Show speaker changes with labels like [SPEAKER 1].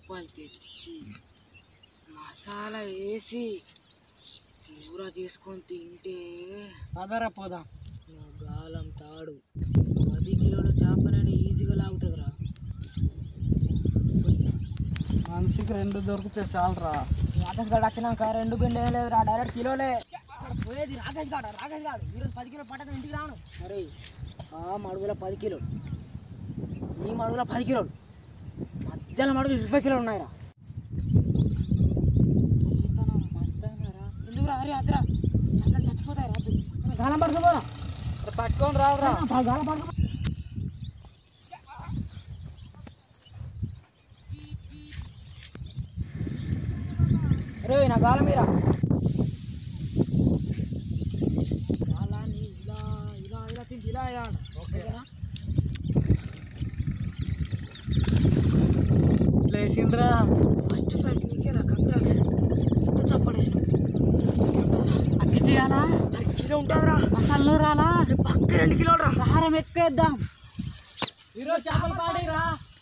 [SPEAKER 1] చేపలు తెచ్చి మసాలా వేసి కూర చేసుకొని తింటే
[SPEAKER 2] పదరా పోదాం
[SPEAKER 1] నా గాలం తాడు పది కిలోల చేపలని ఈజీగా లాగుతుందిరా
[SPEAKER 2] మనిషికి రెండు దొరికితే చాలరా
[SPEAKER 1] రాకేష్ గారు వచ్చినాక రెండు బిందె లేదురా డైరెక్ట్ కిలోలే పోయేది రాకేష్ గాడు రాకేష్ గాడు ఈరోజు పది కిలో పట్టక ఇంటికి రాను అరే ఆ మడుగులో పది కిలోలు ఈ మడుగులో పది కిలోలు మధ్యలో మడుగులు ఇరవై కిలోలు ఉన్నాయిరా ఎందుకురా అరే అద్దరా చల్లడి చచ్చిపోతాయి రాదు గాలం పడుకోపోరా
[SPEAKER 2] పట్టుకొని రావురా
[SPEAKER 1] గాలం పడుకో రే నా గాలం మీరా గాలాన్ని ఇలా ఇలా ఇలా తింటి ఇలా వేయాలి ఓకేనా
[SPEAKER 2] లేచిండ్రా
[SPEAKER 1] ఫస్ట్ ప్రైజ్ నీకే రా కంగ్రాట్స్ ఎంత చప్పడేసిన
[SPEAKER 2] అగ్గి చేయాలా
[SPEAKER 1] అరే కిలో ఉంటుందిరా
[SPEAKER 2] మసాలు రాలా
[SPEAKER 1] పక్క రెండు కిలోలు రా
[SPEAKER 2] కారం ఎక్కువేద్దాం ఈరోజు చేపలు పాడేరా